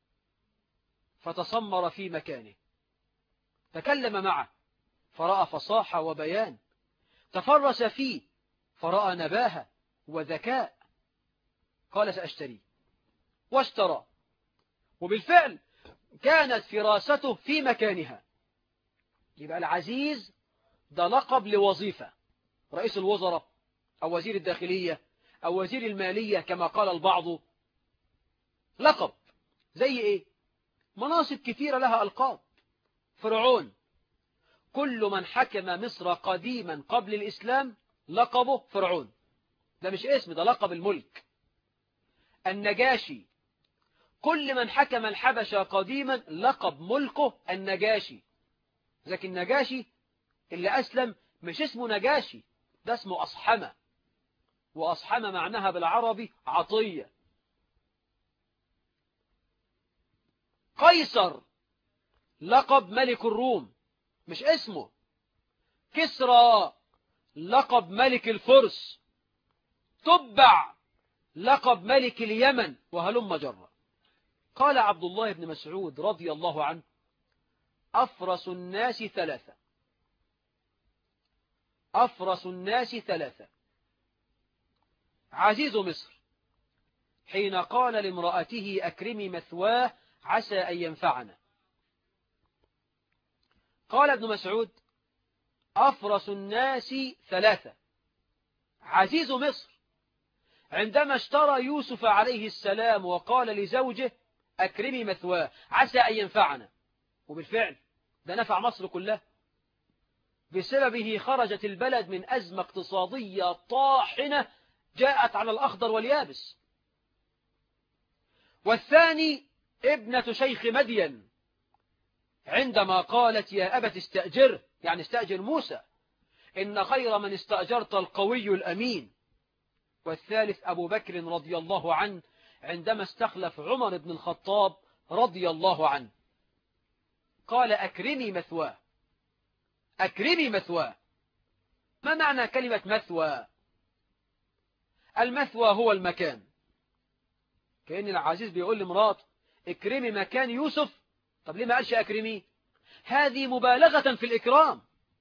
فتصمر في مكانه تكلم معه فرأى فصاحة وبيان تفرس فيه فرأى نباهة وذكاء قال سأشتري واشترى وبالفعل كانت فراسته في مكانها يبقى العزيز ده لقب لوظيفة رئيس الوزراء أو وزير الداخلية أو وزير المالية كما قال البعض لقب زي إيه مناصب كثيرة لها ألقاب فرعون كل من حكم مصر قديما قبل الإسلام لقبه فرعون ده مش اسم ده لقب الملك النجاشي كل من حكم الحبشة قديما لقب ملكه النجاشي لكن النجاشي اللي أسلم مش اسمه نجاشي ده اسمه أصحمة وأصحمة معناها بالعربي عطية قيصر لقب ملك الروم مش اسمه كسرى لقب ملك الفرس تبع لقب ملك اليمن وهلم جرة قال عبد الله بن مسعود رضي الله عنه أفرس الناس ثلاثة أفرس الناس ثلاثة عزيز مصر حين قال لامرأته أكرمي مثواه عسى أن ينفعنا قال ابن مسعود أفرس الناس ثلاثة عزيز مصر عندما اشترى يوسف عليه السلام وقال لزوجه أكرمي مثواه عسى أن ينفعنا وبالفعل ده نفع مصر كلها بسببه خرجت البلد من أزمة اقتصادية طاحنة جاءت على الأخضر واليابس والثاني ابنة شيخ مدين عندما قالت يا أبت استأجر يعني استأجر موسى إن خير من استأجرت القوي الأمين والثالث أبو بكر رضي الله عنه عندما استخلف عمر بن الخطاب رضي الله عنه قال أكرمي مثواه أكرمي مثواه ما معنى كلمة مثوى المثوى هو المكان كأن العزيز بيقول لمراته اكرمي مكان يوسف طب ليه ما قالش أكرمي هذه مبالغة في الإكرام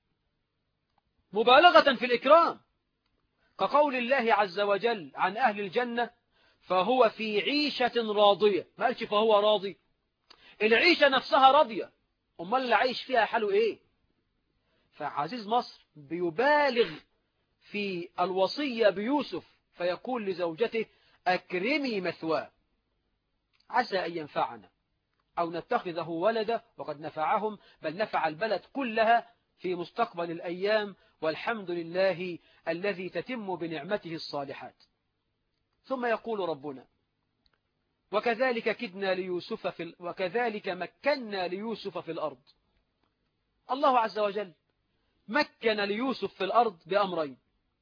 مبالغة في الإكرام كقول الله عز وجل عن أهل الجنة فهو في عيشة راضية ما قالش فهو راضي العيشة نفسها راضية أمال اللي عايش فيها حاله إيه فعزيز مصر بيبالغ في الوصية بيوسف فيقول لزوجته أكرمي مثواه عسى أن ينفعنا أو نتخذه ولدا وقد نفعهم بل نفع البلد كلها في مستقبل الأيام والحمد لله الذي تتم بنعمته الصالحات ثم يقول ربنا وكذلك كدنا ليوسف في ال... وكذلك مكنا ليوسف في الأرض الله عز وجل مكن ليوسف في الأرض بأمرين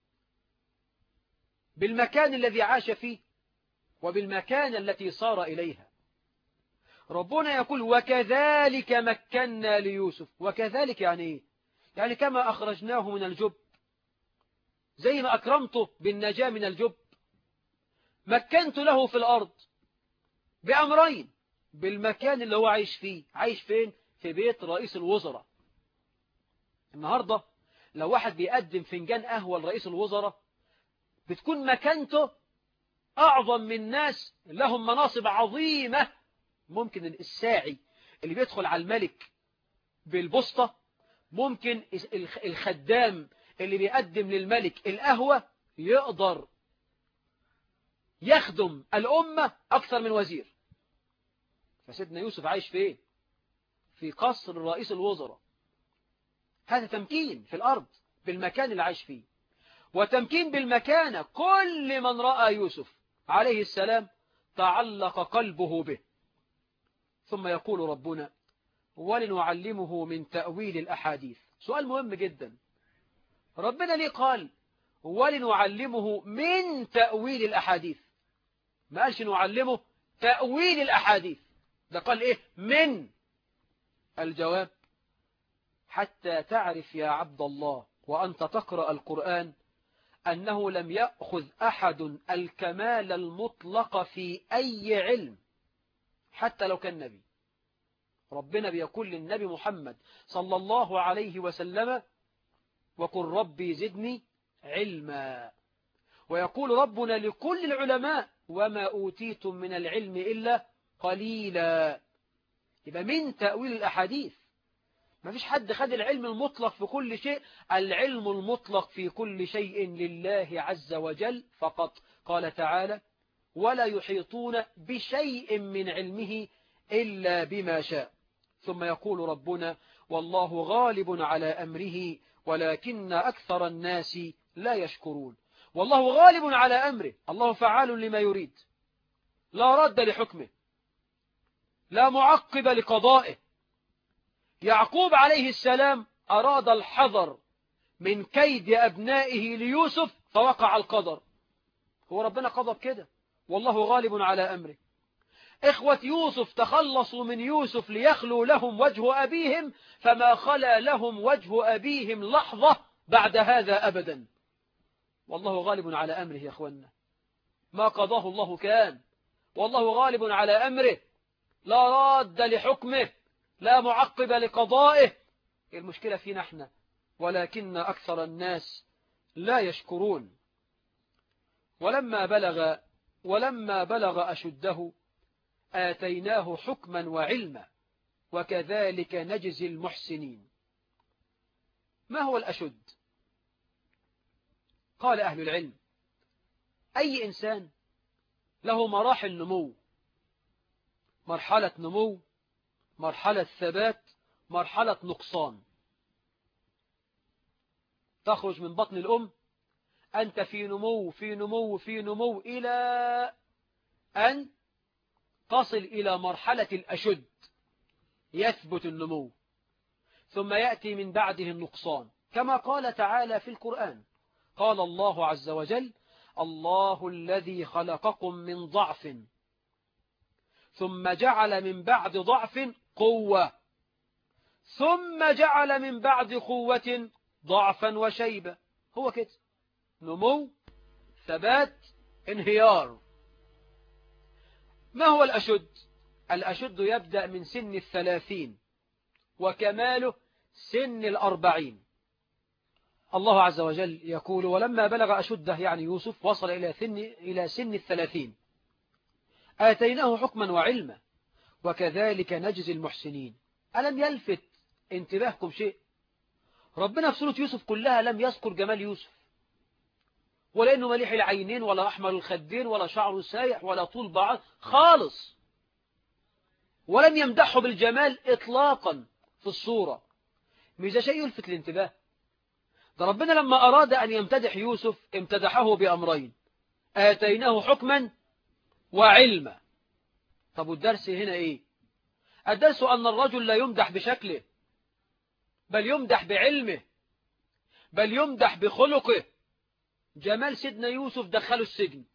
بالمكان الذي عاش فيه وبالمكان التي صار إليها ربنا يقول وكذلك مكنا ليوسف وكذلك يعني ايه يعني كما أخرجناه من الجب زي ما أكرمته بالنجاة من الجب مكنت له في الأرض بأمرين بالمكان اللي هو عايش فيه عايش فين في بيت رئيس الوزراء النهاردة لو واحد بيقدم فنجان قهوة لرئيس الوزراء بتكون مكانته أعظم من ناس لهم مناصب عظيمة ممكن الساعي اللي بيدخل على الملك بالبسطة ممكن الخدام اللي بيقدم للملك القهوة يقدر يخدم الأمة أكثر من وزير فسيدنا يوسف عايش فين في قصر رئيس الوزراء هذا تمكين في الأرض بالمكان اللي عايش فيه وتمكين بالمكانة كل من رأى يوسف عليه السلام تعلق قلبه به ثم يقول ربنا ولنعلمه من تأويل الأحاديث سؤال مهم جدا ربنا ليه قال ولنعلمه من تأويل الأحاديث ما قالش نعلمه تأويل الأحاديث ده قال إيه من الجواب حتى تعرف يا عبد الله وأنت تقرأ القرآن أنه لم يأخذ أحد الكمال المطلق في أي علم حتى لو كان نبي ربنا بيقول للنبي محمد صلى الله عليه وسلم وقل ربي زدني علما ويقول ربنا لكل العلماء وما أوتيتم من العلم إلا قليلا يبقى من تأويل الأحاديث ما فيش حد خد العلم المطلق في كل شيء العلم المطلق في كل شيء لله عز وجل فقط قال تعالى ولا يحيطون بشيء من علمه إلا بما شاء ثم يقول ربنا والله غالب على أمره ولكن أكثر الناس لا يشكرون والله غالب على أمره الله فعال لما يريد لا رد لحكمه لا معقب لقضائه يعقوب عليه السلام أراد الحذر من كيد أبنائه ليوسف فوقع القدر هو ربنا قضى بكده والله غالب على أمره إخوة يوسف تخلصوا من يوسف ليخلوا لهم وجه أبيهم فما خلا لهم وجه أبيهم لحظة بعد هذا أبدا والله غالب على أمره يا أخوانا ما قضاه الله كان والله غالب على أمره لا راد لحكمه لا معقب لقضائه المشكلة فينا احنا ولكن أكثر الناس لا يشكرون ولما بلغ ولما بلغ أشده آتيناه حكما وعلما وكذلك نجزي المحسنين ما هو الأشد قال أهل العلم أي إنسان له مراحل نمو مرحلة نمو مرحلة ثبات مرحلة نقصان تخرج من بطن الأم أنت في نمو في نمو في نمو إلى أن تصل إلى مرحلة الأشد يثبت النمو ثم يأتي من بعده النقصان كما قال تعالى في القرآن قال الله عز وجل الله الذي خلقكم من ضعف ثم جعل من بعد ضعف قوة ثم جعل من بعد قوة ضعفا وشيبة هو كده نمو ثبات انهيار ما هو الأشد الأشد يبدأ من سن الثلاثين وكماله سن الأربعين الله عز وجل يقول ولما بلغ أشده يعني يوسف وصل إلى سن, إلى سن الثلاثين آتيناه حكما وعلما وكذلك نجزي المحسنين ألم يلفت انتباهكم شيء ربنا في سورة يوسف كلها لم يذكر جمال يوسف ولا إنه مليح العينين ولا أحمر الخدين ولا شعره سايح ولا طول بعض خالص ولم يمدحه بالجمال إطلاقا في الصورة مش شيء يلفت الانتباه ده ربنا لما أراد أن يمتدح يوسف امتدحه بأمرين آتيناه حكما وعلما طب والدرس هنا إيه الدرس أن الرجل لا يمدح بشكله بل يمدح بعلمه بل يمدح بخلقه جمال سيدنا يوسف دخله السجن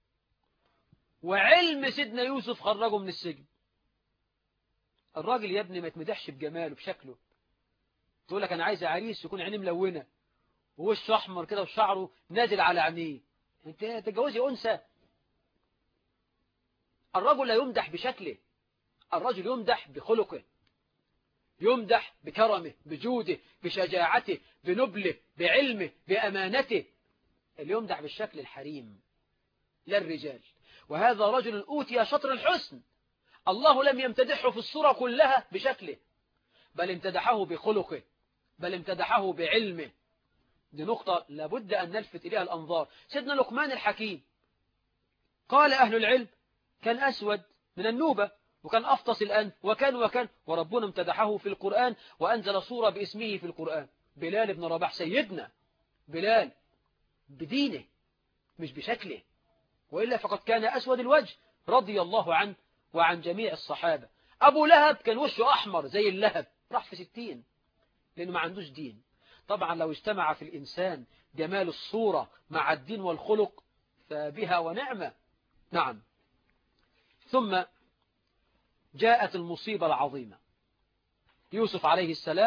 وعلم سيدنا يوسف خرجه من السجن الراجل يا ابني ما يتمدحش بجماله بشكله تقول لك أنا عايز عريس يكون عينيه ملونة ووشه أحمر كده وشعره نازل على عينيه انت تتجوزي أنثى الرجل لا يمدح بشكله الرجل يمدح بخلقه يمدح بكرمه بجوده بشجاعته بنبله بعلمه بأمانته اللي يمدح بالشكل الحريم لا الرجال وهذا رجل أوتي شطر الحسن الله لم يمتدحه في الصورة كلها بشكله بل امتدحه بخلقه بل امتدحه بعلمه دي نقطة لابد أن نلفت إليها الأنظار سيدنا لقمان الحكيم قال أهل العلم كان أسود من النوبة وكان أفطس الأنف وكان وكان وربنا امتدحه في القرآن وأنزل صورة باسمه في القرآن بلال بن رباح سيدنا بلال بدينه مش بشكله وإلا فقد كان أسود الوجه رضي الله عنه وعن جميع الصحابة أبو لهب كان وشه أحمر زي اللهب راح في ستين لأنه ما عندوش دين طبعا لو اجتمع في الإنسان جمال الصورة مع الدين والخلق فبها ونعمة نعم ثم جاءت المصيبة العظيمة يوسف عليه السلام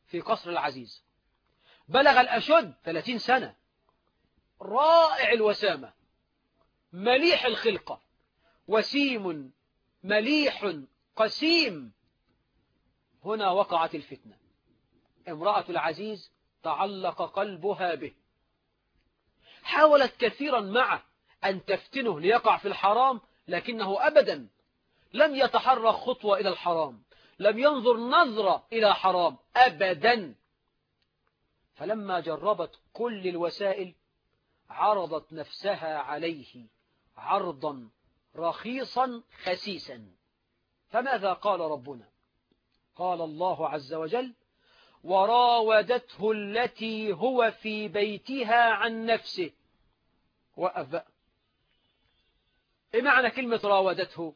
في قصر العزيز بلغ الأشد 30 سنة رائع الوسامة مليح الخلقة وسيم مليح قسيم هنا وقعت الفتنة امرأة العزيز تعلق قلبها به حاولت كثيرا معه أن تفتنه ليقع في الحرام لكنه أبدا لم يتحرك خطوة إلى الحرام لم ينظر نظرة إلى حرام أبدا فلما جربت كل الوسائل عرضت نفسها عليه عرضا رخيصا خسيسا فماذا قال ربنا قال الله عز وجل وراودته التي هو في بيتها عن نفسه وأبأ إيه معنى كلمة راودته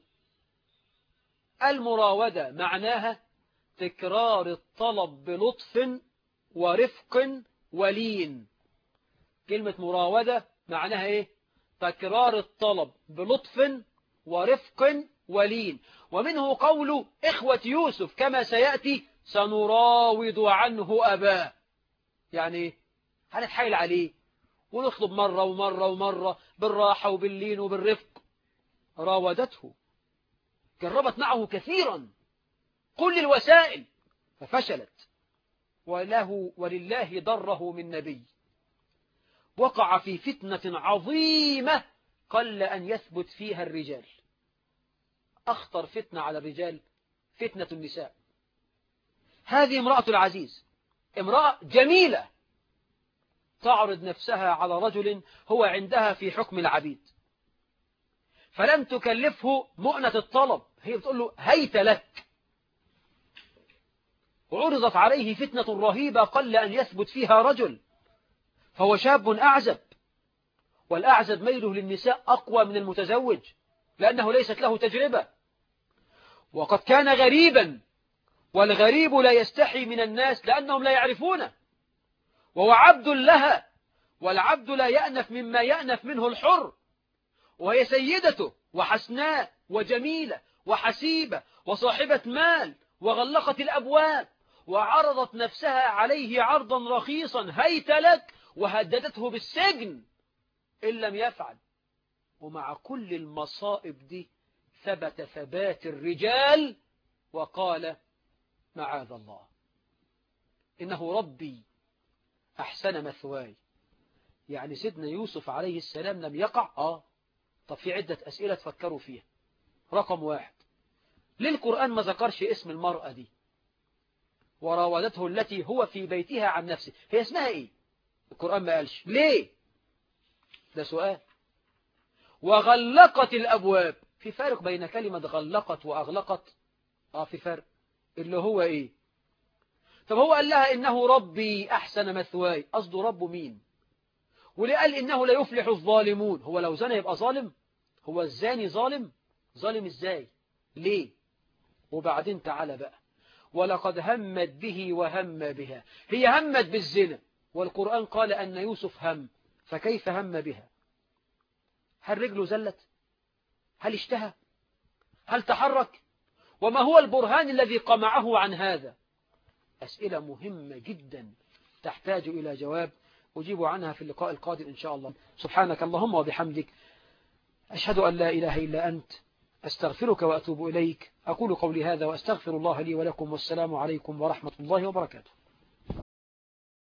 المراودة معناها تكرار الطلب بلطف ورفق ولين كلمة مراودة معناها ايه تكرار الطلب بلطف ورفق ولين ومنه قول إخوة يوسف كما سيأتي سنراود عنه أباه يعني ايه هنتحايل عليه ونطلب مرة ومرة ومرة بالراحة وباللين وبالرفق راودته جربت معه كثيرا كل الوسائل ففشلت وله ولله ضره من نبي وقع في فتنة عظيمة قل أن يثبت فيها الرجال أخطر فتنة على الرجال فتنة النساء هذه امرأة العزيز امرأة جميلة تعرض نفسها على رجل هو عندها في حكم العبيد فلم تكلفه مؤنة الطلب هي بتقول له هيت لك وعرضت عليه فتنة رهيبة قل أن يثبت فيها رجل فهو شاب أعزب والأعزب ميله للنساء أقوى من المتزوج لأنه ليست له تجربة وقد كان غريبا والغريب لا يستحي من الناس لأنهم لا يعرفونه وهو عبد لها والعبد لا يأنف مما يأنف منه الحر وهي سيدته وحسناء وجميلة وحسيبة وصاحبة مال وغلقت الأبواب وعرضت نفسها عليه عرضا رخيصا هيت لك وهددته بالسجن إن لم يفعل ومع كل المصائب دي ثبت ثبات الرجال وقال معاذ الله إنه ربي أحسن مثواي يعني سيدنا يوسف عليه السلام لم يقع آه طب في عدة أسئلة تفكروا فيها رقم واحد ليه القرآن ما ذكرش اسم المرأة دي وراودته التي هو في بيتها عن نفسه هي اسمها ايه القرآن ما قالش ليه ده سؤال وغلقت الأبواب في فارق بين كلمة غلقت وأغلقت آه في فرق اللي هو إيه طب هو قال لها إنه ربي أحسن مثواي قصده رب مين وليه قال إنه لا يفلح الظالمون هو لو زنى يبقى ظالم هو الزاني ظالم ظالم إزاي ليه وبعدين تعالى بقى ولقد همت به وهم بها هي همت بالزنا والقرآن قال أن يوسف هم فكيف هم بها هل رجله زلت هل اشتهى هل تحرك وما هو البرهان الذي قمعه عن هذا أسئلة مهمة جدا تحتاج إلى جواب أجيب عنها في اللقاء القادم إن شاء الله سبحانك اللهم وبحمدك أشهد أن لا إله إلا أنت أستغفرك وأتوب إليك أقول قولي هذا وأستغفر الله لي ولكم والسلام عليكم ورحمة الله وبركاته